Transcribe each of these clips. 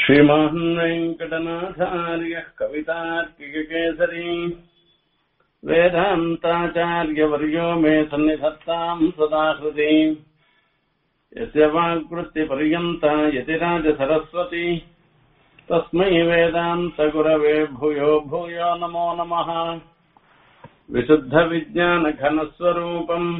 श्रीमान् वेङ्कटनाथार्यः कवितार्किककेसरी वेदान्ताचार्यवर्यो मे सन्निधत्ताम् सदा हृदि यस्य वाक्वृत्तिपर्यन्ता यतिराजसरस्वती तस्मै वेदान्तगुरवे भूयो भूयो नमो नमः विशुद्धविज्ञानघनस्वरूपम्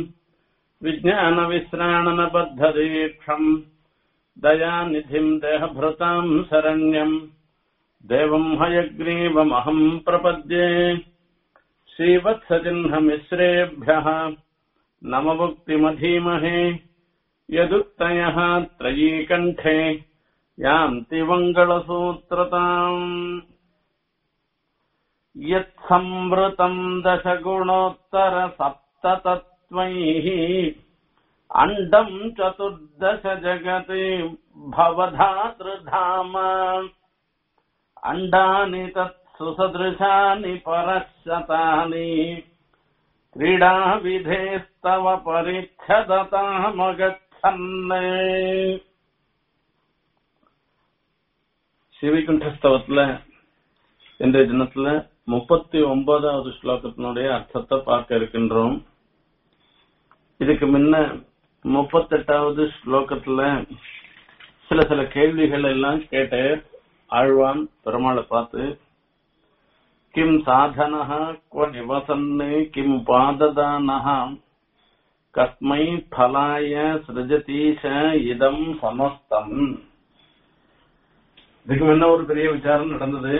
विज्ञानविश्राणनबद्धदीक्षम् दयानिधिम् देहभृताम् शरण्यम् देवम् हयग्रीवमहम् प्रपद्ये श्रीवत्सचिह्नमिश्रेभ्यः नममुक्तिमधीमहे यदुक्तयः त्रयीकण्ठे यान्ति मङ्गलसूत्रताम् यत्संवृतम् दशगुणोत्तरसप्ततत्त्वैः अण्डम् चतुर्दश जगति भवधातृधाम अण्डानि तत्सु सदृशानि परशतानि क्रीडाविधेस्तव परिच्छदतामगच्छन् சிவிகுண்டஸ்தவத்துல இன்றைய தினத்துல முப்பத்தி ஒன்பதாவது ஸ்லோகத்தினுடைய அர்த்தத்தை பார்க்க இருக்கின்றோம் இதுக்கு முன்ன முப்பத்தெட்டாவது ஸ்லோகத்துல சில சில கேள்விகள் எல்லாம் கேட்டு ஆழ்வான் பெருமாளை பார்த்து கிம் சாதனः क्व நிவசன்னு கிம் உபாததானः கஸ்மை ஃபலாய சிருஜதீஷ இதம் சமஸ்தம் இதுக்கு முன்ன ஒரு பெரிய விசாரம் நடந்தது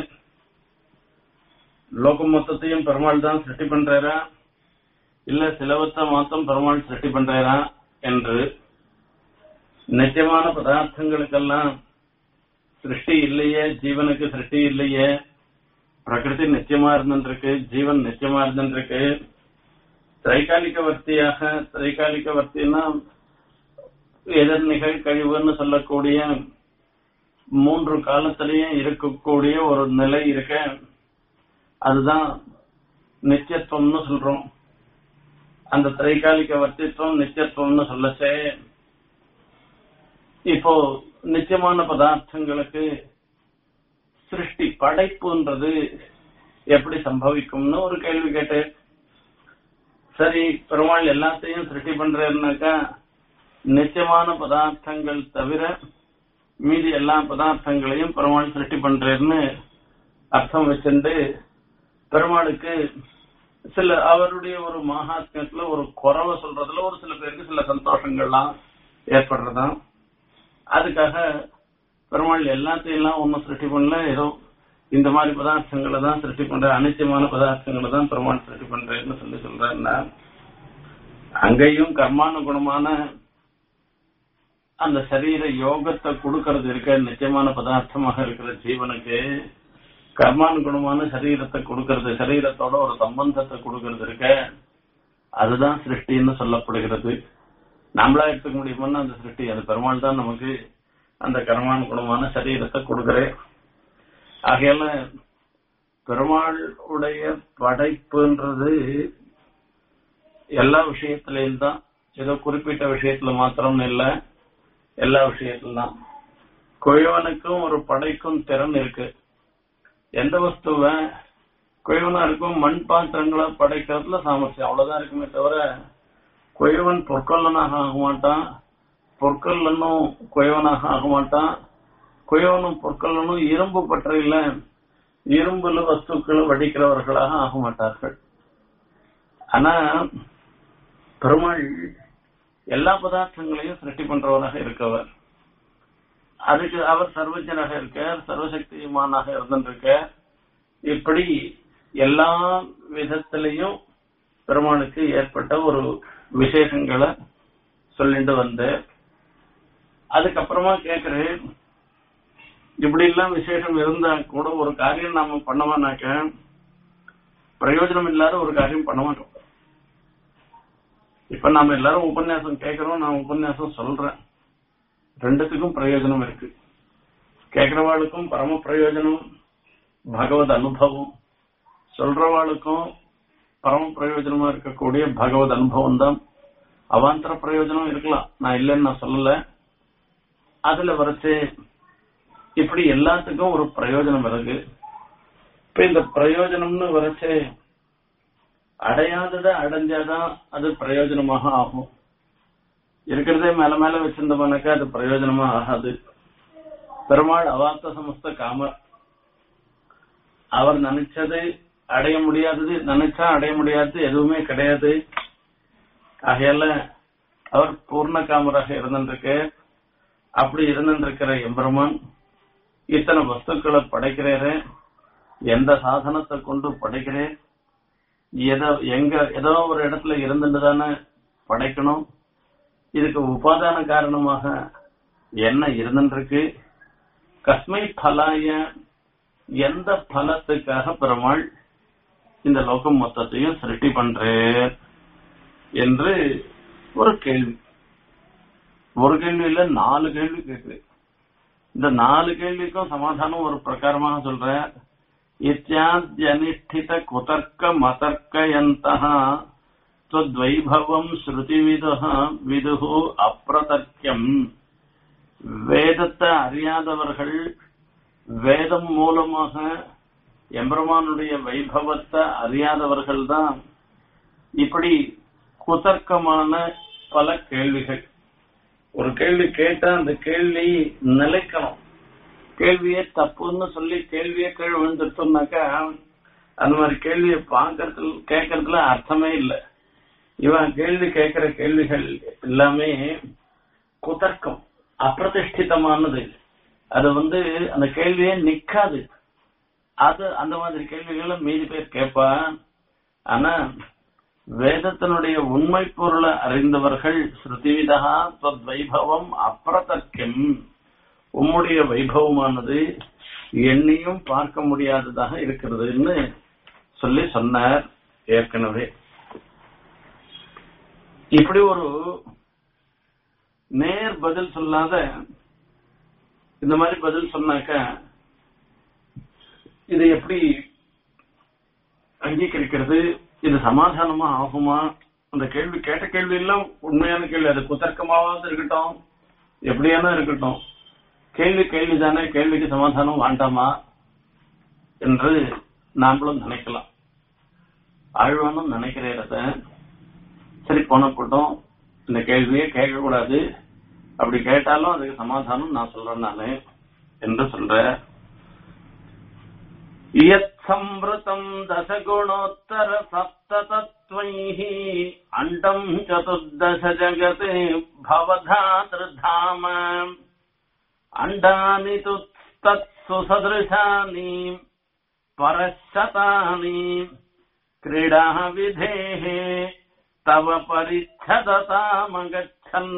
லோகம் மொத்தத்தையும் பெருமாள் தான் சிருஷ்டி பண்றாரா இல்ல சிலவத்தை மாத்தம் பெருமாள் சிருஷ்டி பண்றாரா என்று நிச்சயமான பதார்த்தங்களுக்கெல்லாம் சிருஷ்டி இல்லையே ஜீவனுக்கு சிருஷ்டி இல்லையே பிரகிருதி நிச்சயமா இருந்துருக்கு ஜீவன் நிச்சயமா இருந்துருக்கு திரைகாலிக வர்த்தியாக திரைகாலிக வர்த்தின்னா எதிர் நிகழ்கழிவுன்னு சொல்லக்கூடிய மூன்று காலத்திலேயே இருக்கக்கூடிய ஒரு நிலை இருக்க அதுதான் நித்தியத்துவம்னு சொல்றோம் அந்த திரைகாலிக வர்த்தித்துவம் நித்தியத்துவம்னு சொல்லச்சே இப்போ நிச்சயமான பதார்த்தங்களுக்கு சிருஷ்டி படைப்புன்றது எப்படி சம்பவிக்கும்னு ஒரு கேள்வி கேட்டு சரி பெருமாள் எல்லாத்தையும் சிருஷ்டி பண்றாருனாக்கா நிச்சயமான பதார்த்தங்கள் தவிர மீதி எல்லா பதார்த்தங்களையும் பெருமாள் சிருஷ்டி பண்றாருன்னு அர்த்தம் வச்சுட்டு பெருமாளுக்கு சில அவருடைய ஒரு மகாத்மியத்துல ஒரு குறவை சொல்றதுல ஒரு சில பேருக்கு சில சந்தோஷங்கள்லாம் ஏற்படுறதாம் அதுக்காக பெருமாள் எல்லாத்தையும் எல்லாம் ஒன்னும் சிருஷ்டி பண்ணல ஏதோ இந்த மாதிரி பதார்த்தங்களை தான் சிருஷ்டி பண்ற அனிச்சயமான பதார்த்தங்களை தான் பெருமாள் சிருஷ்டி பண்றேன்னு சொல்லி சொல்றேன்னா அங்கேயும் கர்மானுகுணமான அந்த சரீர யோகத்தை கொடுக்கறது இருக்க நிச்சயமான பதார்த்தமாக இருக்கிற ஜீவனுக்கு கர்மானுகுணமான சரீரத்தை கொடுக்கறது சரீரத்தோட ஒரு சம்பந்தத்தை கொடுக்கறது இருக்க அதுதான் சிருஷ்டின்னு சொல்லப்படுகிறது நம்மளா எடுத்துக்க முடியுமான்னு அந்த சிருஷ்டி அது பெருமாள் தான் நமக்கு அந்த கர்மானுகுணமான சரீரத்தை கொடுக்கிறேன் ஆகையால பெருமாள் உடைய படைப்புன்றது எல்லா விஷயத்திலையும் தான் ஏதோ குறிப்பிட்ட விஷயத்துல மாத்திரம் இல்ல எல்லா விஷயத்திலும் தான் குயவனுக்கும் ஒரு படைக்கும் திறன் இருக்கு எந்த வஸ்துவ குயவனா இருக்கும் மண் பாத்திரங்களை படைக்கிறதுல சாமர்த்தியம் அவ்வளவுதான் இருக்குமே தவிர குயவன் பொற்கொல்லனாக ஆக மாட்டான் பொற்கல்லனும் குயவனாக ஆக மாட்டான் குயவனும் பொற்கல்லனும் இரும்பு பற்றையில இரும்புல வஸ்துக்களை வடிக்கிறவர்களாக ஆக மாட்டார்கள் ஆனா பெருமாள் எல்லா பதார்த்தங்களையும் சிருஷ்டி பண்றவராக இருக்கவர் அதுக்கு அவர் சர்வஜனாக இருக்கார் சர்வசக்திமானாக இருந்திருக்க இப்படி எல்லா விதத்திலையும் பெருமானுக்கு ஏற்பட்ட ஒரு விசேஷங்களை சொல்லிட்டு வந்து அதுக்கப்புறமா கேக்குறேன் இப்படி எல்லாம் விசேஷம் இருந்தா கூட ஒரு காரியம் நாம பண்ணமானாக்க பிரயோஜனம் இல்லாத ஒரு காரியம் பண்ண மாட்டோம் இப்ப நாம எல்லாரும் உபன்யாசம் கேட்கிறோம் நான் உபன்யாசம் சொல்றேன் ரெண்டுத்துக்கும் பிரயோஜனம் இருக்கு கேட்கிறவாளுக்கும் பரம பிரயோஜனம் பகவத் அனுபவம் சொல்றவாளுக்கும் பரம பிரயோஜனமா இருக்கக்கூடிய பகவத் அனுபவம் தான் அவாந்தர பிரயோஜனம் இருக்கலாம் நான் இல்லைன்னு நான் சொல்லல அதுல வரைச்சு இப்படி எல்லாத்துக்கும் ஒரு பிரயோஜனம் இருக்கு இப்ப இந்த பிரயோஜனம்னு வரைச்சு அடையாததை அடைஞ்சாதான் அது பிரயோஜனமாக ஆகும் இருக்கிறதே மேல மேல வச்சிருந்தோம்னாக்கா அது பிரயோஜனமா ஆகாது பெருமாள் அவார்த்த சமஸ்த காமர் அவர் நினைச்சது அடைய முடியாதது நினைச்சா அடைய முடியாதது எதுவுமே கிடையாது ஆகையால அவர் பூர்ண காமராக இருந்திருக்கு அப்படி இருந்திருக்கிற எம்பெருமான் இத்தனை வஸ்துக்களை படைக்கிறாரு எந்த சாதனத்தை கொண்டு படைக்கிறேன் ஏதோ எங்க ஏதோ ஒரு இடத்துல இருந்துட்டு தானே படைக்கணும் இதுக்கு உபாதான காரணமாக என்ன இருந்துருக்கு கஸ்மை பலாய எந்த பலத்துக்காக பெருமாள் இந்த லோகம் மொத்தத்தையும் சிருஷ்டி பண்றேன் என்று ஒரு கேள்வி ஒரு கேள்வியில நாலு கேள்வி கேட்குது இந்த நாலு கேள்விக்கும் சமாதானம் ஒரு பிரகாரமாக சொல்றேன் இத்தியாத்யனிஷ்டித குதர்க்க மதர்க்கயந்தः त्वद्वैभवम् ஸ்ருதிவிதுः விதுகு அப்பிரதர்க்கியம் வேதத்தை அறியாதவர்கள் வேதம் மூலமாக எம்பெருமானுடைய வைபவத்தை அறியாதவர்கள் தான் இப்படி குதர்க்கமான பல கேள்விகள் ஒரு கேள்வி கேட்டா அந்த கேள்வி நிலைக்கணும் கேள்வியே தப்புன்னு சொல்லி கேள்வியே கீழ் விழுந்துட்டோம்னாக்கா அந்த மாதிரி கேள்வியை பார்க்கறதுல கேட்கறதுல அர்த்தமே இல்லை இவன் கேள்வி கேட்கிற கேள்விகள் எல்லாமே குதர்க்கம் அப்பிரதிஷ்டிதமானது அது வந்து அந்த கேள்வியே நிக்காது அது அந்த மாதிரி கேள்விகளை மீதி பேர் கேட்பான் ஆனா வேதத்தினுடைய உண்மை பொருளை அறிந்தவர்கள் ஸ்ருதிவிதா வைபவம் அப்பிரதர்க்கம் உம்முடைய வைபவமானது எண்ணியும் பார்க்க முடியாததாக இருக்கிறதுன்னு சொல்லி சொன்னார் ஏற்கனவே இப்படி ஒரு நேர் பதில் சொல்லாத இந்த மாதிரி பதில் சொன்னாக்க இது எப்படி அங்கீகரிக்கிறது இது சமாதானமா ஆகுமா அந்த கேள்வி கேட்ட கேள்வி எல்லாம் உண்மையான கேள்வி அது குதர்க்கமாவது இருக்கட்டும் எப்படியான இருக்கட்டும் கேள்வி கேள்வி தானே கேள்விக்கு சமாதானம் வேண்டாமா என்று நாமளும் நினைக்கலாம் ஆழ்வானும் நினைக்கிறத சரி போன போட்டோம் இந்த கேள்வியே கேட்கக்கூடாது அப்படி கேட்டாலும் அதுக்கு சமாதானம் நான் சொல்றேன் நானு என்று சொல்ற यत्संवृतम् दशगुणोत्तर सप्ततत्त्वैः अण्डम् चतुर्दश जगते भवधातृधाम अण्डानि तु तत्सु सदृशानि परशतानि क्रीडाः विधेः तव परिच्छदतामगच्छन्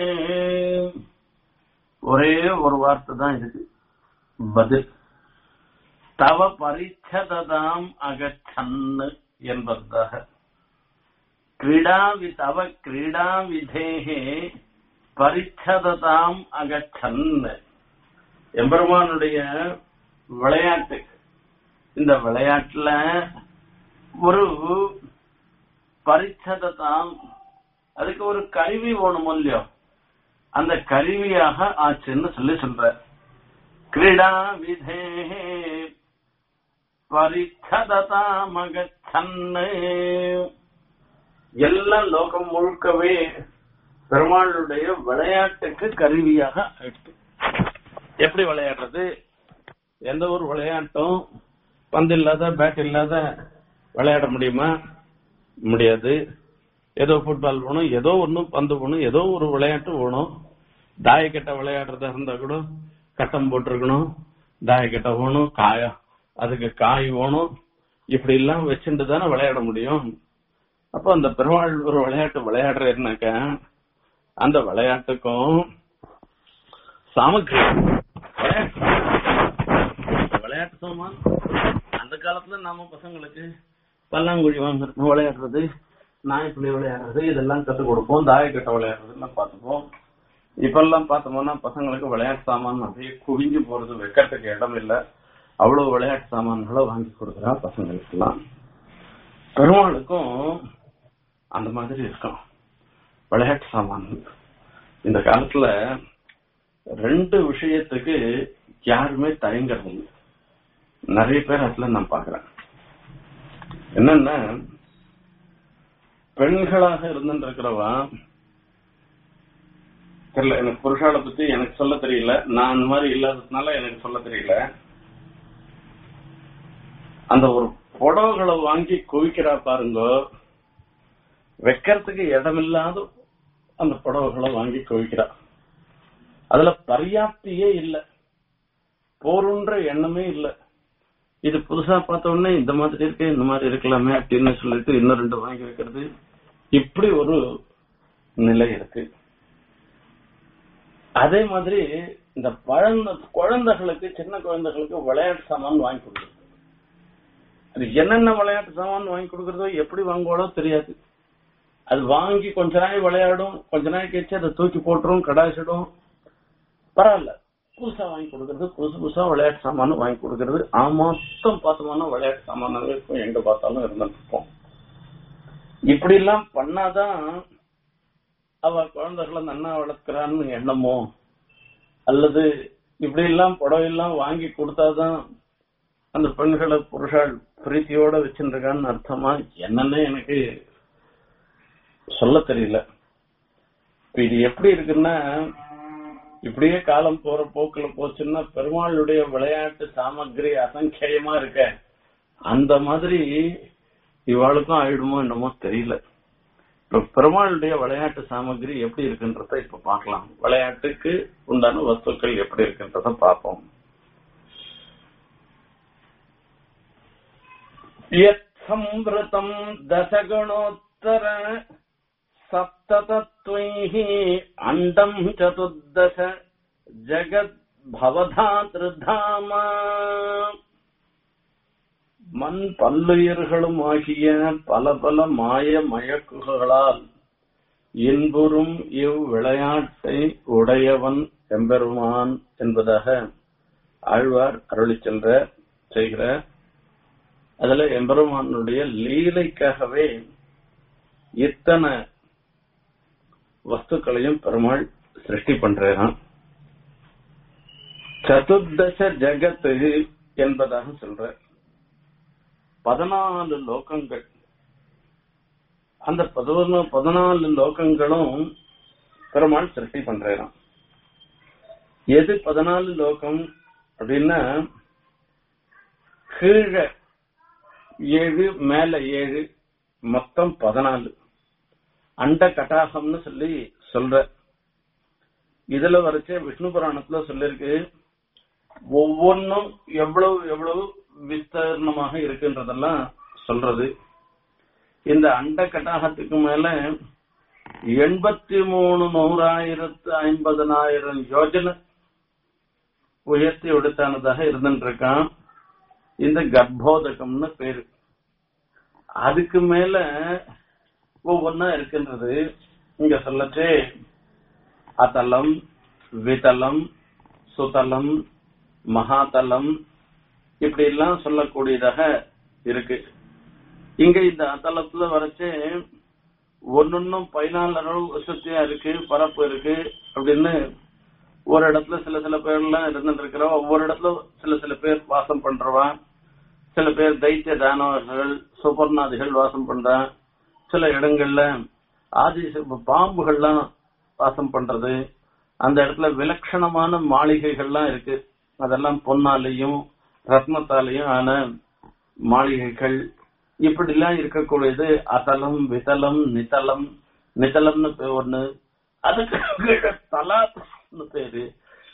ஒரே ஒரு வார்த்தை தான் இருக்கு பதில் தவ பரிச்சததாம் அகச்சன்னு என்பதாக கிரீடா தவ கிரீடா விதேகே பரிச்சததாம் அகச்சன் எம்பெருமானுடைய விளையாட்டு இந்த விளையாட்டுல ஒரு பரிச்சததாம் அதுக்கு ஒரு கருவி வேணும் இல்லையோ அந்த கருவியாக ஆச்சுன்னு சொல்லி சொல்ற கிரீடா விதேகே பரிச்சததாமகச்சன்னு எல்லாம் லோகம் முழுக்கவே பெருமாளுடைய விளையாட்டுக்கு கருவியாக ஆயிடுச்சு எப்படி விளையாடுறது எந்த ஒரு விளையாட்டும் பந்து இல்லாத பேட் இல்லாத விளையாட முடியுமா முடியாது ஏதோ ஃபுட்பால் வேணும் ஏதோ ஒன்றும் பந்து வேணும் ஏதோ ஒரு விளையாட்டு வேணும் தாயக்கட்டை விளையாடுறதா இருந்தா கூட கட்டம் போட்டிருக்கணும் தாயக்கட்டை வேணும் காயா அதுக்கு காய் வேணும் இப்படி எல்லாம் வச்சுட்டு தானே விளையாட முடியும் அப்ப அந்த பெருமாள் ஒரு விளையாட்டு விளையாடுறேன்னாக்க அந்த விளையாட்டுக்கும் சாமக்கிரி விளையாட்டு சாமான் அந்த காலத்துல நாம பசங்களுக்கு பல்லாங்குழி வாங்குறது விளையாடுறது நாய்ப்புள்ளி விளையாடுறது இதெல்லாம் கத்துக் கொடுப்போம் தாயக்கட்டை விளையாடுறதுலாம் பார்த்துப்போம் இப்பெல்லாம் பார்த்தோம்னா பசங்களுக்கு விளையாட்டு சாமான் அப்படியே குவிஞ்சு போறது வைக்கிறதுக்கு இடம் இல்லை அவ்வளவு விளையாட்டு சாமான்களை வாங்கி கொடுக்குறா பசங்களுக்கு எல்லாம் பெருமாளுக்கும் அந்த மாதிரி இருக்கும் விளையாட்டு சாமான் இந்த காலத்துல ரெண்டு விஷயத்துக்கு யாருமே தயங்குறது இல்லை நிறைய பேர் அதுல நான் பாக்குறேன் என்னன்னா பெண்களாக இருந்துட்டு இருக்கிறவா தெரியல எனக்கு புருஷால பத்தி எனக்கு சொல்ல தெரியல நான் அந்த மாதிரி இல்லாததுனால எனக்கு சொல்ல தெரியல அந்த ஒரு புடவைகளை வாங்கி குவிக்கிறா பாருங்க வைக்கிறதுக்கு இடமில்லாத அந்த புடவைகளை வாங்கி குவிக்கிறா அதுல பர்யாப்தியே இல்ல போருன்ற எண்ணமே இல்ல இது புதுசா பார்த்த உடனே இந்த மாதிரி இருக்கு இந்த மாதிரி இருக்கலாமே அப்படின்னு சொல்லிட்டு இன்னும் ரெண்டு வாங்கி வைக்கிறது இப்படி ஒரு நிலை இருக்கு அதே மாதிரி இந்த பழந்த குழந்தைகளுக்கு சின்ன குழந்தைகளுக்கு விளையாட்டு சாமான் வாங்கி கொடுக்குறது அது என்னென்ன விளையாட்டு சாமான் வாங்கி கொடுக்கறதோ எப்படி வாங்குவாளோ தெரியாது அது வாங்கி கொஞ்ச நாள் விளையாடும் கொஞ்ச நாள் கழிச்சு அதை தூக்கி போட்டுரும் கடாசிடும் பரவாயில்ல புதுசா வாங்கி கொடுக்கறது புதுசு புதுசா விளையாட்டு சாமான் வாங்கி கொடுக்கறது ஆ மொத்தம் பார்த்தோம்னா விளையாட்டு சாமானாவே இருக்கும் எங்க பார்த்தாலும் இருந்துட்டு இருப்போம் இப்படி எல்லாம் பண்ணாதான் அவ குழந்தைகளை நன்னா வளர்க்கிறான்னு எண்ணமோ அல்லது இப்படி எல்லாம் புடவை எல்லாம் வாங்கி கொடுத்தாதான் அந்த பெண்களை புருஷால் பிரீத்தியோட வச்சுருக்கான்னு அர்த்தமா என்னன்னு எனக்கு சொல்ல தெரியல இப்ப இது எப்படி இருக்குன்னா இப்படியே காலம் போற போக்குல போச்சுன்னா பெருமாளுடைய விளையாட்டு சாமகிரி அசங்கேயமா இருக்க அந்த மாதிரி இவாளுக்கும் ஆயிடுமோ என்னமோ தெரியல இப்ப பெருமாளுடைய விளையாட்டு சாமகிரி எப்படி இருக்குன்றத இப்ப பார்க்கலாம் விளையாட்டுக்கு உண்டான வஸ்துக்கள் எப்படி இருக்குன்றத பார்ப்போம் யத் சம்பிருதம் தசகுணோத்தர सप्ततत्त्वैः अण्डम् चतुर्दश ஜெகத் பவதாத்ருதாம மண் பல்லுயிர்களும் ஆகிய பல பல மாய மயக்குகளால் இன்புறும் இவ் விளையாட்டை உடையவன் எம்பெருமான் என்பதாக ஆழ்வார் அருளி சென்ற செய்கிற அதுல எம்பெருமானுடைய லீலைக்காகவே இத்தனை வஸ்துக்களையும் பெருமாள் சிருஷ்டி பண்றான் சதுர்தச ஜெகத்து என்பதாக சொல்ற பதினாலு லோகங்கள் அந்த பதினொன்று பதினாலு லோகங்களும் பெருமாள் சிருஷ்டி பண்றான் எது பதினாலு லோகம் அப்படின்னா கீழே ஏழு மேல ஏழு மொத்தம் பதினாலு அண்ட கட்டாகம்னு சொல்லி சொல்ற இதுல வரைச்ச விஷ்ணு புராணத்துல சொல்லிருக்கு ஒவ்வொன்னும் எவ்வளவு எவ்வளவு விஸ்தீர்ணமாக இருக்குன்றதெல்லாம் சொல்றது இந்த அண்ட கட்டாகத்துக்கு மேல எண்பத்தி மூணு நூறாயிரத்து ஐம்பதனாயிரம் யோஜனை உயர்த்தி எடுத்தானதாக இருந்துட்டு இருக்கான் இந்த கர்ப்போதகம்னு பேரு அதுக்கு மேல ஒவ்வொன்னா இருக்கின்றது இங்க சொல்லச்சு அதலம் விதலம் சுதலம் மகாதலம் இப்படி எல்லாம் சொல்லக்கூடியதாக இருக்கு இங்க இந்த அதலத்துல வரைச்சு ஒன்னொன்னும் பதினாலு அளவு வசதியா இருக்கு பரப்பு இருக்கு அப்படின்னு ஒரு இடத்துல சில சில பேர்லாம் இருந்துட்டு இருக்கிறவா ஒவ்வொரு இடத்துல சில சில பேர் வாசம் பண்றவா சில பேர் தைத்திய தானவர்கள் சுபர்ணாதிகள் வாசம் பண்றான் சில இடங்கள்ல ஆதி பாம்புகள்லாம் வாசம் பண்றது அந்த இடத்துல விலட்சணமான மாளிகைகள்லாம் இருக்கு அதெல்லாம் பொன்னாலையும் ரத்னத்தாலையும் ஆன மாளிகைகள் இப்படி எல்லாம் இருக்கக்கூடியது அதலம் விதலம் நிதலம் நிதலம்னு ஒண்ணு அதுக்கு கீழே தலான்னு பேரு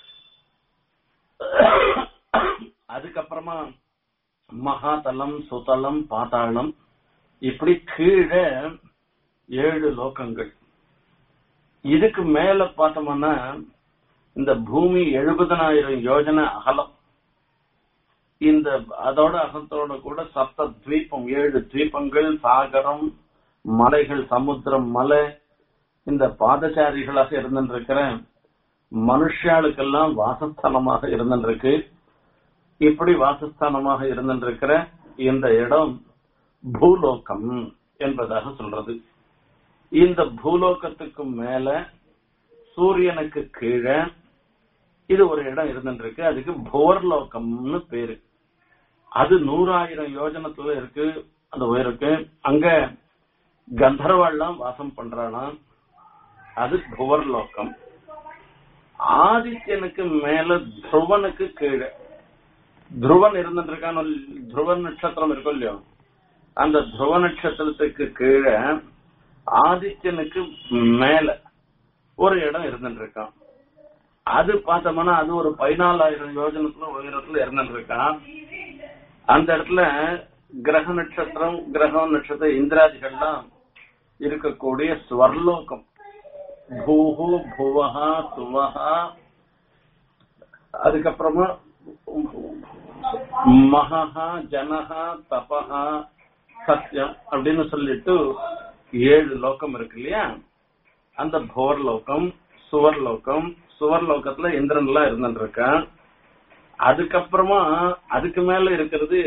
அதுக்கப்புறமா மகாதலம் சுதலம் பாதாளம் இப்படி கீழே ஏழு லோகங்கள் இதுக்கு மேல பார்த்தோம்னா இந்த பூமி எழுபதனாயிரம் யோஜனை அகலம் இந்த அதோட அகத்தோட கூட சப்த தீபம் ஏழு தீபங்கள் சாகரம் மலைகள் சமுத்திரம் மலை இந்த பாதசாரிகளாக இருந்திருக்கிற மனுஷாளுக்கெல்லாம் வாசஸ்தானமாக இருந்திருக்கு இப்படி வாசஸ்தானமாக இருந்திருக்கிற இந்த இடம் பூலோகம் என்பதாக சொல்றது இந்த பூலோகத்துக்கு மேல சூரியனுக்கு கீழே இது ஒரு இடம் இருந்துருக்கு அதுக்கு போர்லோகம்னு பேரு அது நூறாயிரம் யோஜனத்துல இருக்கு அந்த உயருக்கு அங்க கந்தர்வாள்லாம் வாசம் பண்றானா அது புவர்லோகம் ஆதித்யனுக்கு மேல துருவனுக்கு கீழே துருவன் இருந்துட்டு இருக்கான் துருவன் நட்சத்திரம் இருக்கும் இல்லையோ அந்த துருவ நட்சத்திரத்துக்கு கீழே ஆதித்யனுக்கு மேல ஒரு இடம் இருந்துட்டு இருக்கான் அது பார்த்தோம்னா அது ஒரு பதினாலாயிரம் யோஜனத்துல உயரத்துல இருந்துட்டு இருக்கான் அந்த இடத்துல கிரக நட்சத்திரம் கிரகம் நட்சத்திரம் இந்திராதிகள்லாம் இருக்கக்கூடிய ஸ்வர்லோகம் பூஹு புவஹா சுவஹா அதுக்கப்புறமா மகா ஜனஹா தபஹா சத்தியம் அப்படின்னு சொல்லிட்டு ஏழு லோகம் இருக்கு இல்லையா அந்த போர் லோகம் சுவர் லோகம் சுவர் லோகத்துல இந்திரன் எல்லாம் இருந்துட்டு இருக்கான் அதுக்கப்புறமா அதுக்கு மேல இருக்கிறது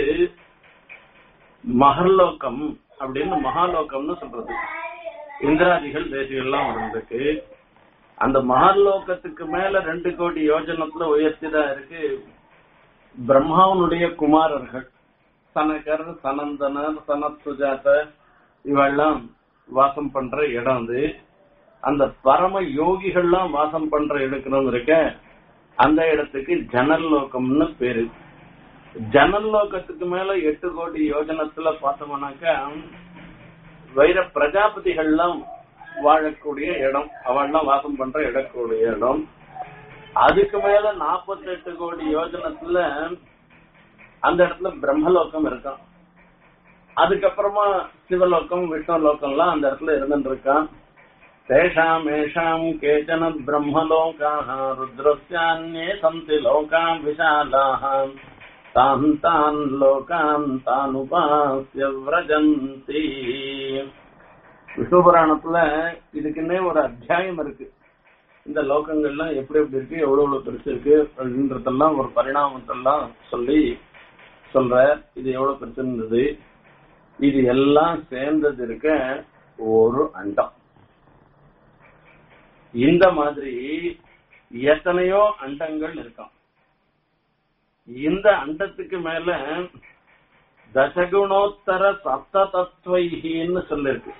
மகர்லோகம் அப்படின்னு மகாலோகம்னு சொல்றது இந்திராதிகள் தேசிகள்லாம் வந்திருக்கு அந்த மகாலோகத்துக்கு மேல ரெண்டு கோடி யோஜனத்துல உயர்த்திதான் இருக்கு பிரம்மாவனுடைய குமாரர்கள் சனகர் சனந்தனர் சனத் சுஜாத இவெல்லாம் வாசம் பண்ற இடம் அது அந்த பரம யோகிகள்லாம் வாசம் பண்ற இடக்கணும் இருக்க அந்த இடத்துக்கு ஜனல் லோகம்னு பேரு ஜனல் லோகத்துக்கு மேல எட்டு கோடி யோஜனத்துல பார்த்தோம்னாக்கா வைர பிரஜாபதிகள்லாம் வாழக்கூடிய இடம் அவள்லாம் வாசம் பண்ற இடக்கூடிய இடம் அதுக்கு மேல நாற்பத்தெட்டு கோடி யோஜனத்துல அந்த இடத்துல பிரம்மலோகம் இருக்கும் அதுக்கப்புறமா சிவலோகம் விஷ்ணுலோகம்லாம் அந்த இடத்துல இருந்துட்டு இருக்கான் தேஷாம் ஏஷாம் கேச்சன பிரம்மலோகாः ருத்ரஸ்யான்யே சந்தி லோகாம் விஷாலாः தாம் தான் லோகான் தான் உபாசிய விரஜந்தி விஷ்ணு புராணத்துல இதுக்குன்னே ஒரு அத்தியாயம் இருக்கு இந்த லோகங்கள்லாம் எப்படி எப்படி இருக்கு எவ்வளவு எவ்வளவு பெருசு இருக்கு அப்படின்றதெல்லாம் ஒரு பரிணாமத்தெல்லாம் சொல்லி சொல்ற இது எவ்வளவு பெருசு இருந்தது இது எல்லாம் சேர்ந்தது இருக்க ஒரு அண்டம் இந்த மாதிரி எத்தனையோ அண்டங்கள் இருக்காம் இந்த அண்டத்துக்கு மேல தசகுணோத்தர சப்த தத்துவைன்னு சொல்லிருக்கு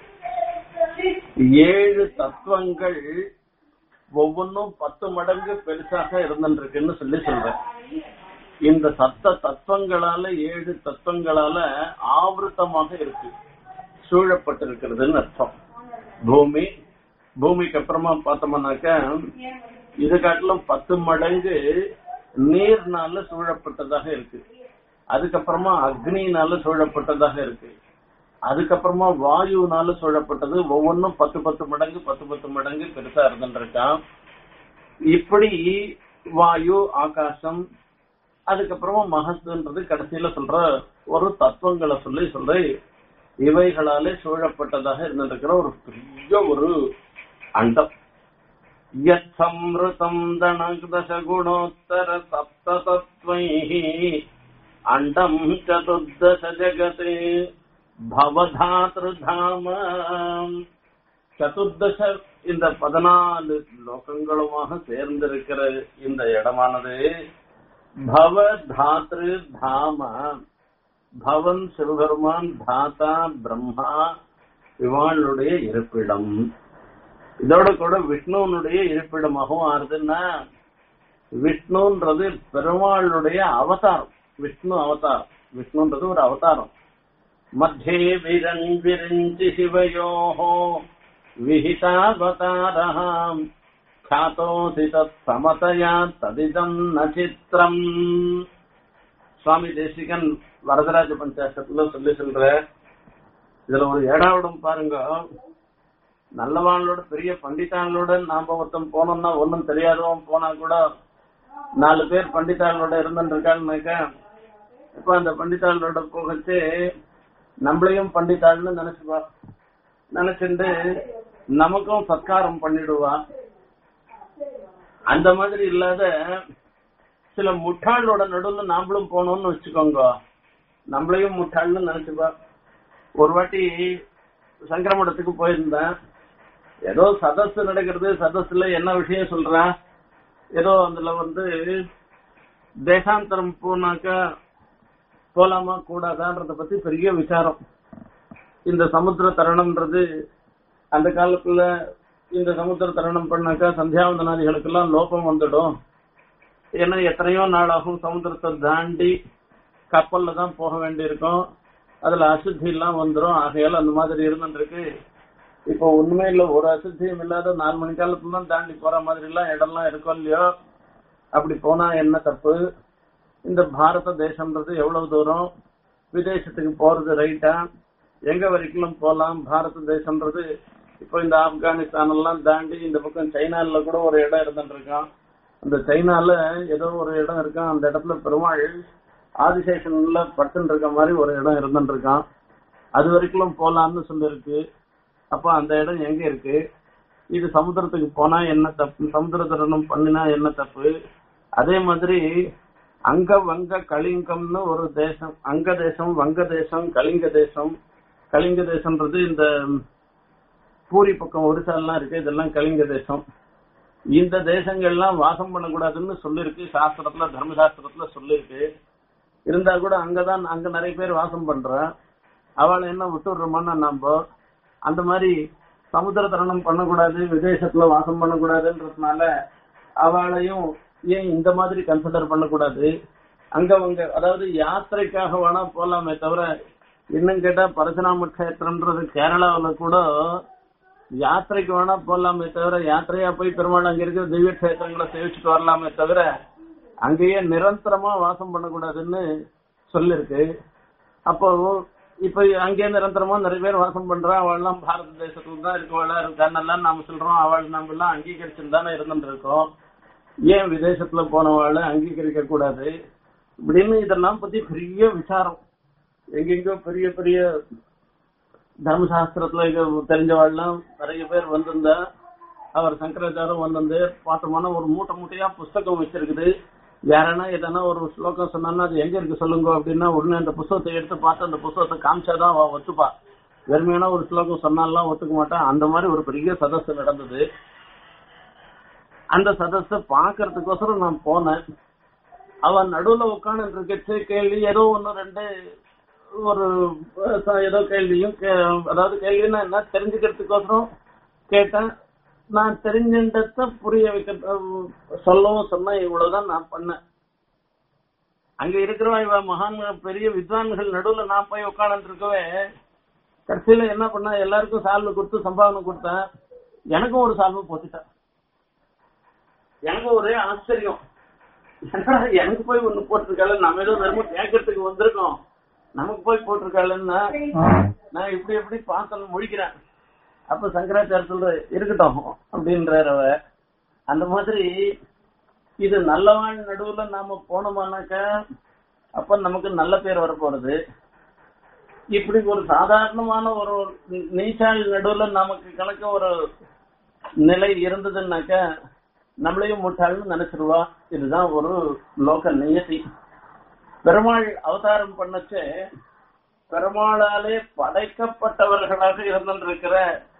ஏழு தத்துவங்கள் ஒவ்வொன்றும் பத்து மடங்கு பெருசாக இருந்துருக்குன்னு சொல்லி சொல்றேன் இந்த சப்த தத்துவங்களால ஏழு தத்துவங்களால ஆவருத்தமாக இருக்கு சூழப்பட்டிருக்கிறதுன்னு அர்த்தம் பூமி பூமிக்கு அப்புறமா பார்த்தோம்னாக்க இது காட்டிலும் பத்து மடங்கு நீர்னால சூழப்பட்டதாக இருக்கு அதுக்கப்புறமா அக்னினால சூழப்பட்டதாக இருக்கு அதுக்கப்புறமா வாயுனால சூழப்பட்டது ஒவ்வொன்றும் பத்து பத்து மடங்கு பத்து பத்து மடங்கு பெருசா இருந்துருக்கான் இப்படி வாயு ஆகாசம் அதுக்கப்புறமா மகத்துன்றது கடைசியில சொல்ற ஒரு தத்துவங்களை சொல்லி சொல்ற இவைகளாலே சூழப்பட்டதாக இருந்திருக்கிற ஒரு பெரிய ஒரு அண்டம் யம்ருதம் தனதசகுணோத்தர சப்த தத்வை அண்டம் சதுர்தச ஜகத் பவதாத்ருதாம சதுர்தச இந்த பதினாலு லோகங்களுமாக சேர்ந்திருக்கிற இந்த இடமானது பவ தாத்ரு தாம பவன் சிவபெருமான் தாத்தா பிரம்மா இவாளுடைய இருப்பிடம் இதோட கூட விஷ்ணுனுடைய இருப்பிடமாகவும் ஆறுதுன்னா விஷ்ணுன்றது பெருமாளுடைய அவதாரம் விஷ்ணு அவதாரம் விஷ்ணுன்றது ஒரு அவதாரம் மத்தியே விரன் விரிஞ்சி சிவயோஹோ விஹிதாவதாரஹாம் ख्यातोऽसि तत्समतया तदिदम् न चित्रम् சுவாமி தேசிகன் வரதராஜ பஞ்சாசத்துல சொல்லி சொல்ற இதுல ஒரு ஏடாவிடம் பாருங்க நல்லவாங்களோட பெரிய பண்டிதாங்களோட நாம ஒருத்தன் போனோம்னா ஒன்னும் தெரியாதவன் போனா கூட நாலு பேர் பண்டிதாங்களோட இருந்துட்டு இருக்காங்கன்னாக்க இப்ப அந்த பண்டிதாங்களோட போகச்சு நம்மளையும் பண்டிதாள்னு நினைச்சுப்பா நினைச்சுட்டு நமக்கும் சத்காரம் பண்ணிடுவா அந்த மாதிரி இல்லாத சில முட்டாளோட நடுவுல நாமளும் போனோம்னு வச்சுக்கோங்க நம்மளையும் முட்டாள்னு நினைச்சுப்பா ஒரு வாட்டி சங்கரமடத்துக்கு போயிருந்தேன் ஏதோ சதஸ் நடக்கிறது சதஸ்ல என்ன விஷயம் சொல்றான் ஏதோ அதுல வந்து தேசாந்தரம் போனாக்கா போலாமா கூடாதான்றத பத்தி பெரிய விசாரம் இந்த சமுத்திர தருணம்ன்றது அந்த காலத்துல இந்த சமுத்திர தருணம் பண்ணாக்கா சந்தியாவந்தனாதிகளுக்கெல்லாம் லோபம் வந்துடும் ஏன்னா எத்தனையோ நாளாகும் சமுத்திரத்தை தாண்டி கப்பல்ல தான் போக வேண்டியிருக்கும் அதுல அசுத்தி எல்லாம் வந்துடும் ஆகையால அந்த மாதிரி இருந்துருக்கு இப்போ உண்மையில ஒரு அசுத்தியும் இல்லாத நாலு மணி காலத்துல தான் தாண்டி போற மாதிரி எல்லாம் இடம்லாம் இருக்கும் இல்லையோ அப்படி போனா என்ன தப்பு இந்த பாரத தேசம்ன்றது எவ்வளவு தூரம் விதேசத்துக்கு போறது ரைட்டா எங்க வரைக்கும் போலாம் பாரத தேசம்ன்றது இப்போ இந்த ஆப்கானிஸ்தான் எல்லாம் தாண்டி இந்த பக்கம் சைனால கூட ஒரு இடம் இருந்துட்டு இருக்கான் அந்த சைனால ஏதோ ஒரு இடம் இருக்கான் அந்த இடத்துல பெருமாள் ஆதிசேஷன்ல படுத்துட்டு இருக்க மாதிரி ஒரு இடம் இருந்துட்டு இருக்கான் அது வரைக்கும் போலாம்னு சொல்லிருக்கு அப்ப அந்த இடம் எங்க இருக்கு இது சமுத்திரத்துக்கு போனா என்ன தப்பு சமுத்திர தருணம் பண்ணினா என்ன தப்பு அதே மாதிரி அங்க வங்க கலிங்கம்னு ஒரு தேசம் அங்க தேசம் வங்க தேசம் கலிங்க தேசம் கலிங்க தேசம்ன்றது இந்த பூரி பக்கம் ஒரிசாலாம் இருக்கு இதெல்லாம் கலிங்க தேசம் இந்த தேசங்கள்லாம் வாசம் பண்ணக்கூடாதுன்னு சொல்லிருக்கு சாஸ்திரத்துல தர்மசாஸ்திரத்துல சொல்லிருக்கு இருந்தா கூட அங்கதான் அங்க நிறைய பேர் வாசம் பண்றா அவளை என்ன விட்டுடுறோமான்னு நம்ப அந்த மாதிரி சமுத்திர தரணம் பண்ணக்கூடாது விதேசத்துல வாசம் பண்ணக்கூடாதுன்றதுனால அவளையும் ஏன் இந்த மாதிரி கன்சிடர் பண்ணக்கூடாது அங்க அவங்க அதாவது யாத்திரைக்காக வேணா போலாமே தவிர இன்னும் கேட்டா பரசுராம கஷேத்திரம்ன்றது கேரளாவுல கூட யாத்திரைக்கு வேணா போலாமே தவிர யாத்திரையா போய் பெருமாள் அங்க இருக்கிற திவ்ய கஷேத்திரங்களை சேவிச்சுட்டு வரலாமே தவிர அங்கேயே நிரந்தரமா வாசம் பண்ணக்கூடாதுன்னு சொல்லிருக்கு அப்போ இப்ப அங்கேயே நிரந்தரமா நிறைய பேர் வாசம் பண்றா அவள்லாம் பாரத தேசத்துல தான் இருக்கவளா இருக்கான்னெல்லாம் நாம சொல்றோம் அவள் நம்ம எல்லாம் அங்கீகரிச்சுட்டு தானே இருந்துட்டு இருக்கோம் ஏன் விதேசத்துல போனவாளை அங்கீகரிக்க கூடாது இப்படின்னு இதெல்லாம் பத்தி பெரிய விசாரம் எங்கெங்கோ பெரிய பெரிய தர்மசாஸ்திரத்துல இங்க தெரிஞ்சவாள்லாம் நிறைய பேர் வந்திருந்தா அவர் சங்கராச்சாரம் வந்திருந்து பார்த்தோம்னா ஒரு மூட்டை மூட்டையா புஸ்தகம் வச்சிருக்குது யாரனா எதனா ஒரு ஸ்லோகம் சொன்னா அது எங்க இருக்கு சொல்லுங்க அப்படின்னா உடனே அந்த புஸ்தகத்தை எடுத்து பார்த்து அந்த புஸ்தகத்தை காமிச்சாதான் அவ ஒத்துப்பா வெறுமையான ஒரு ஸ்லோகம் சொன்னாலாம் ஒத்துக்க மாட்டான் அந்த மாதிரி ஒரு பெரிய சதஸ் நடந்தது அந்த சதஸ பாக்குறதுக்கோசரம் நான் போனேன் அவன் நடுவுல உட்காந்து இருக்கச்சு கேள்வி ஏதோ ஒன்னு ரெண்டு ஒரு அஹ், ஏதோ கேள்வியும் கே- அதாவது கேள்வின்னா என்ன தெரிஞ்சுக்கிறதுக்கோசரம் கேட்டேன் நான் தெரிஞ்சின்றத புரிய வைக்க அஹ், சொல்லவும் சொன்ன இவ்வளவுதான் நான் பண்ணேன் அங்க இருக்கிறவ இவ மகான் பெரிய வித்வான்கள் நடுவுல நான் போய் உட்காந்துட்டு இருக்கவே கடைசியில என்ன பண்ண எல்லாருக்கும் சால்வு கொடுத்து சம்பாவனை கொடுத்தேன் எனக்கும் ஒரு சால்வு போட்டுட்டேன் எனக்கு ஒரே ஆச்சரியம் என்னடா எனக்கு போய் ஒண்ணு போட்டிருக்காள் நம்ம ஏதோ வெறும் கேட்கறதுக்கு வந்திருக்கோம் நமக்கு போய் போட்டிருக்காளுன்னா நான் இப்படி எப்படி பார்த்தேன் முழிக்கிறேன் அப்ப சங்கராச்சாரிய சொல்ற இருக்கட்டும் அப்படின்றார் அவ அந்த மாதிரி இது நல்லவான் நடுவுல நாம போனோமானாக்க அப்ப நமக்கு நல்ல பேர் வரப்போறது இப்படி ஒரு சாதாரணமான ஒரு நீச்சாள் நடுவுல நமக்கு கணக்க ஒரு நிலை இருந்ததுன்னாக்க நம்மளையும் முட்டாள்னு நினைச்சிருவா இதுதான் ஒரு லோக நியதி பெருமாள் அவதாரம் பண்ணச்சே பெருமாளாலே படைக்கப்பட்டவர்களாக இருந்திருக்கிற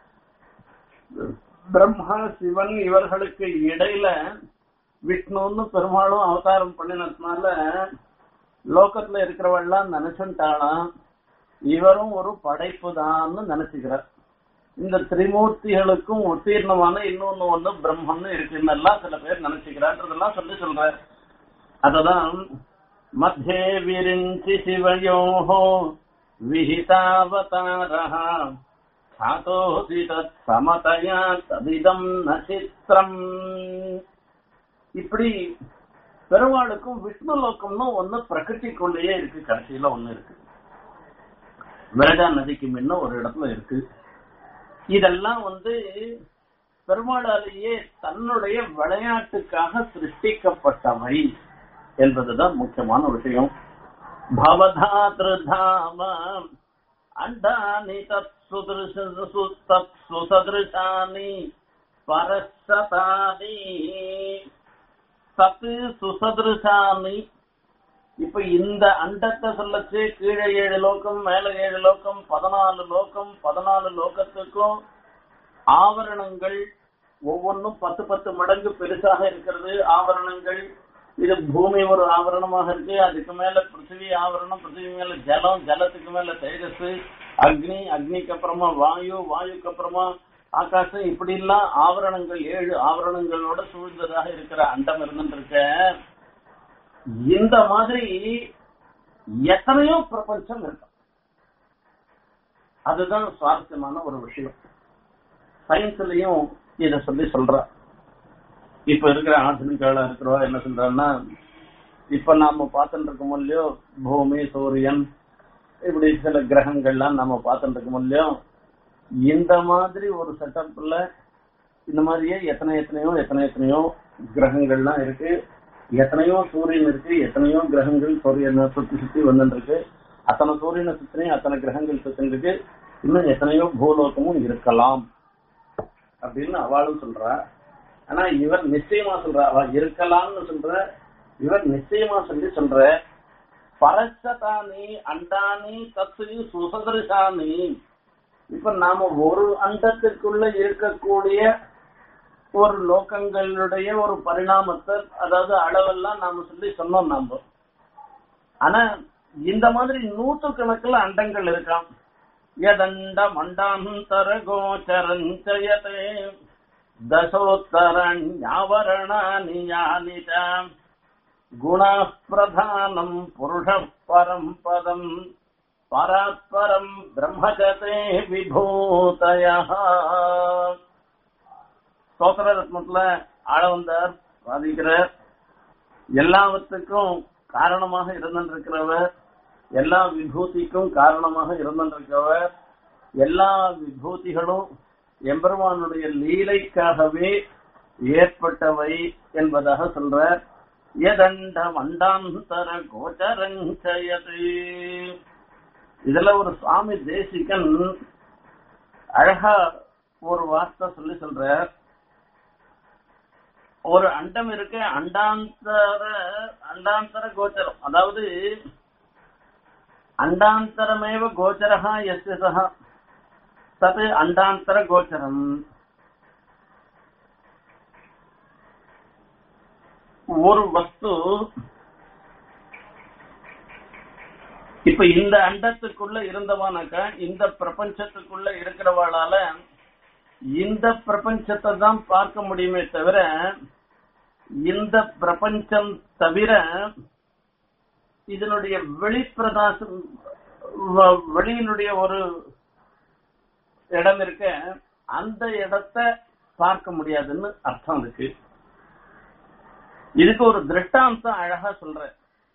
பிரம்மா சிவன் இவர்களுக்கு இடையில விஷ்ணுன்னு பெருமாளும் அவதாரம் பண்ணினதுனால லோகத்துல இருக்கிறவெல்லாம் நினைச்சுட்டாளாம் இவரும் ஒரு படைப்பு தான்னு நினைச்சுக்கிறார் இந்த திரிமூர்த்திகளுக்கும் உத்தீர்ணமான இன்னொன்னு ஒண்ணு பிரம்மன்னு இருக்குன்னு எல்லாம் சில பேர் நினைச்சுக்கிறான்றதெல்லாம் சொல்லி சொல்றார் அததான் மத்தியே விரிஞ்சி சிவயோஹோ விஹிதாவதாரः சாதோசி தத் சமதயா ததிதம் நசித்திரம் இப்படி பெருமாளுக்கும் விஷ்ணு லோகம்னு ஒண்ணு பிரகிருதிக்குள்ளேயே இருக்கு கடைசியில ஒண்ணு இருக்கு விரஜா நதிக்கு முன்ன ஒரு இடத்துல இருக்கு இதெல்லாம் வந்து பெருமாளாலேயே தன்னுடைய விளையாட்டுக்காக சிருஷ்டிக்கப்பட்டவை என்பதுதான் முக்கியமான விஷயம் பவதாத்ருதாம அண்டானி தத் சுதிருஷ சு- தத் சுசதிருஷானி பரசதானி சத்து சுசதிருஷானி இப்ப இந்த அண்டத்தை சொல்லச்சு கீழே ஏழு லோகம் மேல ஏழு லோகம் பதினாலு லோகம் பதினாலு லோகத்துக்கும் ஆவரணங்கள் ஒவ்வொன்றும் பத்து பத்து மடங்கு பெருசாக இருக்கிறது ஆவரணங்கள் இது பூமி ஒரு ஆவரணமாக இருக்கு அதுக்கு மேல பிருத்திவி ஆவரணம் பிருத்திவி மேல ஜலம் ஜலத்துக்கு மேல தேஜஸ் அக்னி அக்னிக்கு அப்புறமா வாயு வாயுக்கு அப்புறமா ஆகாசம் இப்படி எல்லாம் ஆவரணங்கள் ஏழு ஆவரணங்களோட சூழ்ந்ததாக இருக்கிற அண்டம் இருந்துருக்க இந்த மாதிரி எத்தனையோ பிரபஞ்சம் இருக்கு அதுதான் சுவாரஸ்யமான ஒரு விஷயம் சயின்ஸ்லயும் இத சொல்லி சொல்ற இப்ப இருக்கிற ஆசிரியர்களா இருக்கிறவா என்ன சொல்றான்னா இப்ப நாம பார்த்துட்டு இருக்கோம் இல்லையோ பூமி சூரியன் இப்படி சில கிரகங்கள்லாம் நாம பார்த்துட்டு இருக்கோம் இல்லையோ இந்த மாதிரி ஒரு செட்டப்ல இந்த மாதிரியே எத்தனை எத்தனையோ எத்தனை எத்தனையோ கிரகங்கள்லாம் இருக்கு எத்தனையோ சூரியன் இருக்கு எத்தனையோ கிரகங்கள் சூரியனை சுத்தி சுத்தி வந்துட்டு இருக்கு அத்தனை சூரியனை சுத்தினையும் அத்தனை கிரகங்கள் சுத்தி இருக்கு இன்னும் எத்தனையோ பூலோகமும் இருக்கலாம் அப்படின்னு அவளும் சொல்றா ஆனா இவர் நிச்சயமா சொல்ற அவ இருக்கலாம்னு சொல்ற இவர் நிச்சயமா சொல்லி சொல்ற பரச்சதானி அண்டானி தத்து சுசதரிசானி இப்ப நாம ஒரு அண்டத்திற்குள்ள இருக்கக்கூடிய ஒரு லோகங்களுடைய ஒரு பரிணாமத்தை அதாவது அளவெல்லாம் நாம சொல்லி சொன்னோம் நாம ஆனா இந்த மாதிரி நூற்று கணக்குல அண்டங்கள் இருக்காம் யதண்ட மண்டாந்தர கோச்சரஞ்சயதே தசோத்தரண்யாவரணானி யானி ச குணः பிரதானம் புருஷ பரம் பதம் பராத்பரம் பிரம்மஜதே விபூதய ஸ்தோத்திர ரத்னத்துல ஆள வந்தார் சாதிக்கிறார் எல்லாவற்றுக்கும் காரணமாக இருந்திருக்கிறவர் எல்லா விபூதிக்கும் காரணமாக இருந்திருக்கிறவர் எல்லா விபூதிகளும் எம்பெருமானுடைய லீலைக்காகவே ஏற்பட்டவை என்பதாக சொல்றார் எதண்ட மண்டாந்தர கோச்சரஞ்சயது இதுல ஒரு சுவாமி தேசிகன் அழகா ஒரு வார்த்தை சொல்லி சொல்ற ஒரு அண்டம் இருக்க அண்டாந்தர அண்டாந்தர கோச்சரம் அதாவது அண்டாந்தரமேவ கோச்சரஹா எஸ்ய சஹ தத் அண்டாந்தர கோச்சரம் ஒரு வஸ்து இப்ப இந்த அண்டத்துக்குள்ள இருந்தவானாக்கா இந்த பிரபஞ்சத்துக்குள்ள இருக்கிறவாளால இந்த பிரபஞ்சத்தை தான் பார்க்க முடியுமே தவிர இந்த பிரபஞ்சம் தவிர இதனுடைய வெளிப்பிரதாசம் வ- வெளியினுடைய ஒரு இடம் இருக்க அந்த இடத்தை பார்க்க முடியாதுன்னு அர்த்தம் இருக்கு இதுக்கு ஒரு திருஷ்டாந்தம் அழகா சொல்றேன்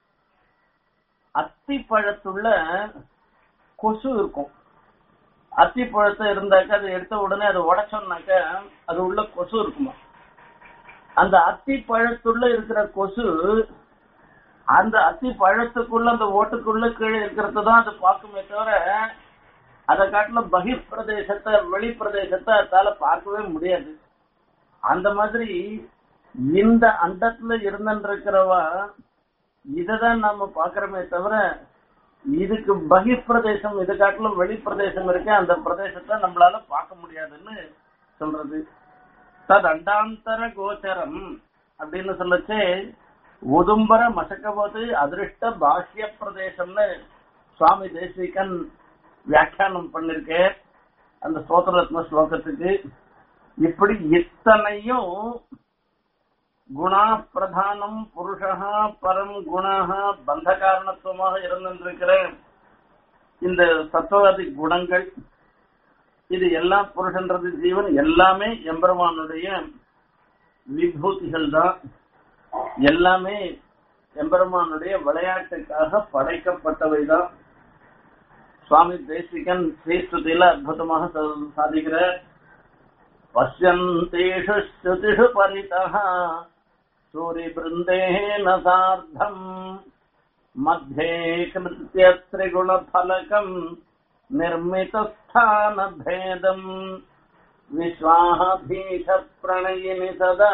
அத்தி பழத்துள்ள கொசு இருக்கும் அத்தி பழத்தை இருந்தாக்க அதை எடுத்த உடனே அதை உடைச்சோம்னாக்க அது உள்ள கொசு இருக்குமா அந்த அத்தி பழத்துள்ள இருக்கிற கொசு அந்த அத்தி பழத்துக்குள்ள அந்த ஓட்டுக்குள்ள கீழே இருக்கிறது தான் அது பார்க்குமே தவிர அதை காட்டில பகிர் பிரதேசத்தை வெளி பிரதேசத்தை அதால பார்க்கவே முடியாது அந்த மாதிரி இந்த அண்டத்துல இருந்திருக்கிறவா இததான் நாம பாக்குறோமே தவிர இதுக்கு பகிர் பிரதேசம் இது காட்டிலும் வெளி பிரதேசம் இருக்கு அந்த பிரதேசத்தை நம்மளால பார்க்க முடியாதுன்னு சொல்றது தத் அண்டாந்தர கோச்சரம் அப்படின்னு சொல்லச்சே உதும்பர மசக்கபோது அதிருஷ்ட பாஷ்ய பிரதேசம்னு சுவாமி தேசிகன் வியாக்கியானம் பண்ணிருக்கே அந்த ஸ்தோத்திரத்ன ஸ்லோகத்துக்கு இப்படி இத்தனையும் குணா பிரதானம் புருஷா பரம் குணா பந்த காரணத்துவமாக இருந்திருக்கிற இந்த சத்துவாதி குணங்கள் இது எல்லாம் புருஷன்றது ஜீவன் எல்லாமே எம்பெருமானுடைய விபூதிகள் தான் எல்லாமே எம்பெருமானுடைய விளையாட்டுக்காக படைக்கப்பட்டவை தான் சுவாமி தேசிகன் ஸ்ரீஸ்துதியில அற்புதமாக சா- சாதிக்கிறார் பசியந்தேஷு ஸ்ருதிஷு பரிதः சூரிபிருந்தேன சார்த்தம் मध्ये कृत्य त्रिगुणफलकम् निर्मितस्थानभेदम् विश्वाभीषप्रणयिनि सदा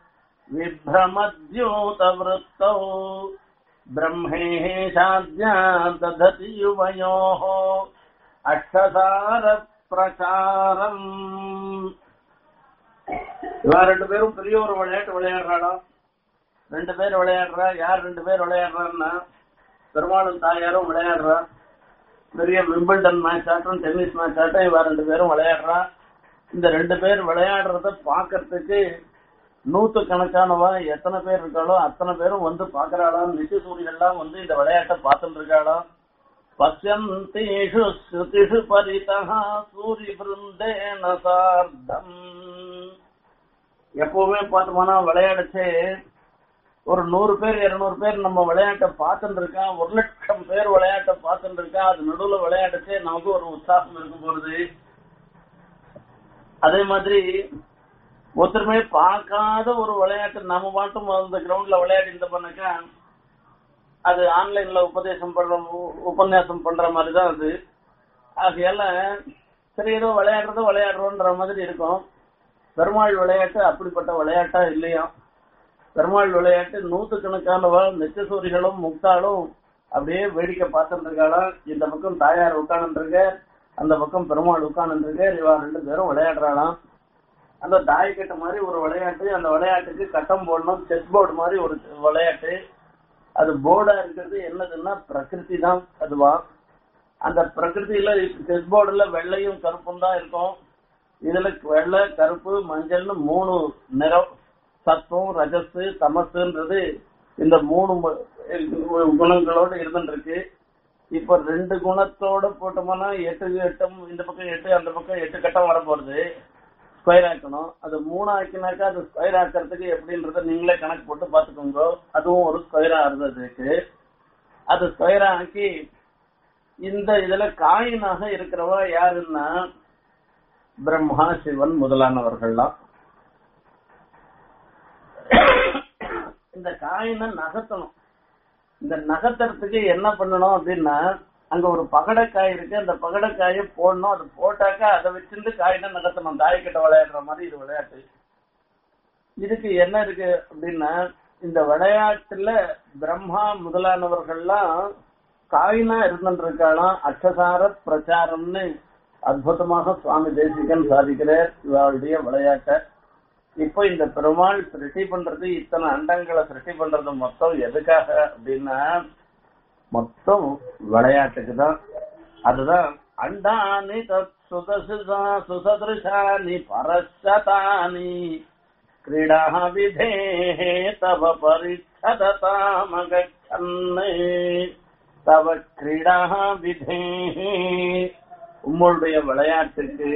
विभ्रमद्यूतवृत्तौ ब्रह्मेशाद्या दधति युवयोः अक्षसारप्रचारम् இவன் ரெண்டு பேரும் பெரிய ஒரு விளையாட்டு விளையாடுறாளோ ரெண்டு பேர் விளையாடுறா யார் ரெண்டு பேர் விளையாடுறான்னா பெருமாளும் தாயாரும் விளையாடுறா பெரிய விம்பிள்டன் மேட்ச் ஆட்டம் டென்னிஸ் மேட்ச் ஆட்டம் இவ ரெண்டு பேரும் விளையாடுறா இந்த ரெண்டு பேர் விளையாடுறத பாக்குறதுக்கு நூத்து கணக்கானவா எத்தனை பேர் இருக்காளோ அத்தனை பேரும் வந்து பாக்குறாளாம் நித்திய சூரியெல்லாம் வந்து இந்த விளையாட்டை பார்த்துட்டு இருக்காளாம் பசியந்தேஷு ஸ்ருதிஷு பரிதா சூரிய பிருந்தேன சார்த்தம் எப்பவுமே பார்த்தோம்னா விளையாடுச்சே ஒரு நூறு பேர் இருநூறு பேர் நம்ம விளையாட்டை பார்த்துட்டு இருக்கோம் ஒரு லட்சம் பேர் விளையாட்டை பார்த்துட்டு இருக்கோம் அது நடுவுல விளையாடுச்சே நமக்கு ஒரு உற்சாகம் இருக்கும் போறது அதே மாதிரி ஒருத்தருமே பார்க்காத ஒரு விளையாட்டு நம்ம மட்டும் அந்த கிரவுண்ட்ல விளையாடி இந்த பண்ணாக்கா அது ஆன்லைன்ல உபதேசம் பண்ற உபன்யாசம் பண்ற மாதிரி தான் அது ஆகையால சரி ஏதோ விளையாடுறதோ விளையாடுறோன்ற மாதிரி இருக்கும் பெருமாள் விளையாட்டு அப்படிப்பட்ட விளையாட்டா இல்லையா பெருமாள் விளையாட்டு நூத்துக்கணக்கானவா நெச்சசூரிகளும் முக்தாளும் அப்படியே வேடிக்கை பார்த்துட்டு இருக்காளாம் இந்த பக்கம் தாயார் உட்காந்துருக்க அந்த பக்கம் பெருமாள் உட்காந்துருக்க இவா ரெண்டு பேரும் விளையாடுறாளாம் அந்த தாயக்கட்டு மாதிரி ஒரு விளையாட்டு அந்த விளையாட்டுக்கு கட்டம் போடணும் செஸ் போர்டு மாதிரி ஒரு விளையாட்டு அது போர்டா இருக்கிறது என்னதுன்னா பிரகிருதி தான் அதுவா அந்த பிரகிருதியில செஸ் போர்டுல வெள்ளையும் கருப்பும் தான் இருக்கும் இதுல வெள்ளை கருப்பு மஞ்சள்னு மூணு நிறம் சத்துவம் ரஜஸ் தமசுன்றது இந்த மூணு ம- குணங்களோட இருந்துட்டு இருக்கு இப்ப ரெண்டு குணத்தோட போட்டோம்னா எட்டு எட்டம் இந்த பக்கம் எட்டு அந்த பக்கம் எட்டு கட்டம் வர போறது ஸ்கொயர் ஆக்கணும் அது மூணு ஆக்கினாக்கா அது ஸ்கொயர் ஆக்கிறதுக்கு எப்படின்றத நீங்களே கணக்கு போட்டு பாத்துக்கோங்க அதுவும் ஒரு ஸ்கொயரா இருந்ததுக்கு அது ஸ்கொயரா ஆக்கி இந்த இதுல காயினாக இருக்கிறவ யாருன்னா பிரம்மா சிவன் முதலானவர்கள்லாம் இந்த காயினை நகர்த்தணும் இந்த நகர்த்துறதுக்கு என்ன பண்ணணும் அப்படின்னா அங்க ஒரு பகடக்காய் இருக்கு அந்த பகடக்காயை போடணும் அது போட்டாக்கா அதை வச்சிருந்து காயினை நகர்த்தணும் தாயக்கிட்ட விளையாடுற மாதிரி இது விளையாட்டு இதுக்கு என்ன இருக்கு அப்படின்னா இந்த விளையாட்டுல பிரம்மா முதலானவர்கள்லாம் காயினா இருந்துருக்காளாம் அக்ஷசார பிரச்சாரம்னு அற்புதமாக சுவாமி தேசிகன் சாதிக்கிறார் இவருடைய விளையாட்டை இப்போ இந்த பெருமாள் சிருஷ்டி பண்றது இத்தனை அண்டங்களை சிருஷ்டி பண்றது மொத்தம் எதுக்காக அப்படின்னா மொத்தம் விளையாட்டுக்கு தான் அதுதான் அண்டானி தத் சுதசுதா சுசதிருஷானி பரஷதானி கிரீடா விதே தவ பரிச்சததாமகச்சன்னு தவ கிரீடா விதே உங்களுடைய விளையாட்டுக்கு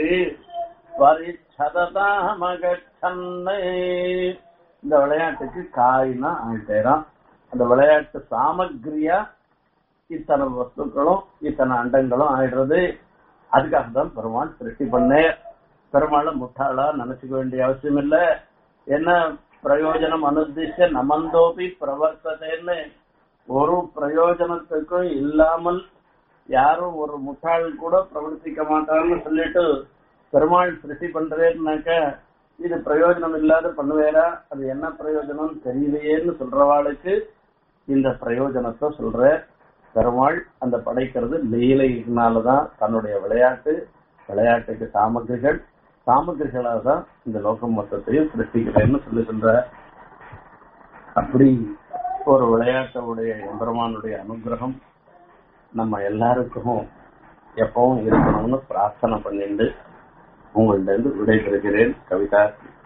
பரிச்சததாமகச்சன்னு இந்த விளையாட்டுக்கு காயினா ஆயிட்டேரான் அந்த விளையாட்டு சாமக்ரியா இத்தனை வஸ்துக்களும் இத்தனை அண்டங்களும் ஆயிடுறது அதுக்காக தான் பெருமாள் சிருஷ்டி பண்ணேன் பெருமாளை முட்டாளா நினைச்சுக்க வேண்டிய அவசியம் இல்ல என்ன பிரயோஜனம் அனுதிஷ்ட நமந்தோபி பிரவர்த்ததேன்னு ஒரு பிரயோஜனத்துக்கும் இல்லாமல் யாரும் ஒரு முட்டாள் கூட பிரவர்த்திக்க மாட்டான்னு சொல்லிட்டு பெருமாள் சிருஷ்டி பண்றேன்னாக்க இது பிரயோஜனம் இல்லாத பண்ணுவேரா அது என்ன பிரயோஜனம் தெரியலையேன்னு சொல்றவாளுக்கு இந்த பிரயோஜனத்தை சொல்ற பெருமாள் அந்த படைக்கிறது லீலையினாலதான் தன்னுடைய விளையாட்டு விளையாட்டுக்கு சாமகிரிகள் சாமகிரிகளாக தான் இந்த லோகம் மொத்தத்தையும் சிருஷ்டிக்கிறேன்னு சொல்லி சொல்ற அப்படி ஒரு விளையாட்டுடைய எம்பெருமானுடைய அனுகிரகம் நம்ம எல்லாருக்கும் எப்பவும் இருக்கணும்னு பிரார்த்தனை பண்ணிட்டு உங்கள்ட்ட இருந்து விடைபெறுகிறேன் கவிதா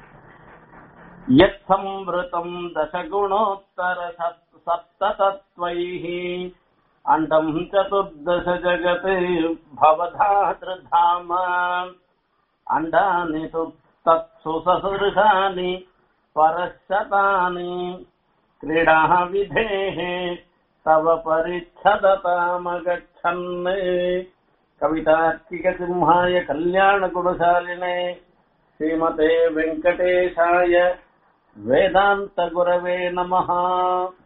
யத்சம்ருதம் தசகுணோத்தர சப்ததத்வைः அண்டம் சதுர்தச ஜகத் பவதாத்ருதாம அண்டானி து தத்சு சசுருஷானி பரஷதானி क्रीडाः विधेः तव परिच्छदतामगच्छन् कवितार्किकसिंहाय कल्याणगुणशालिने श्रीमते वेङ्कटेशाय वेदान्तगुरवे नमः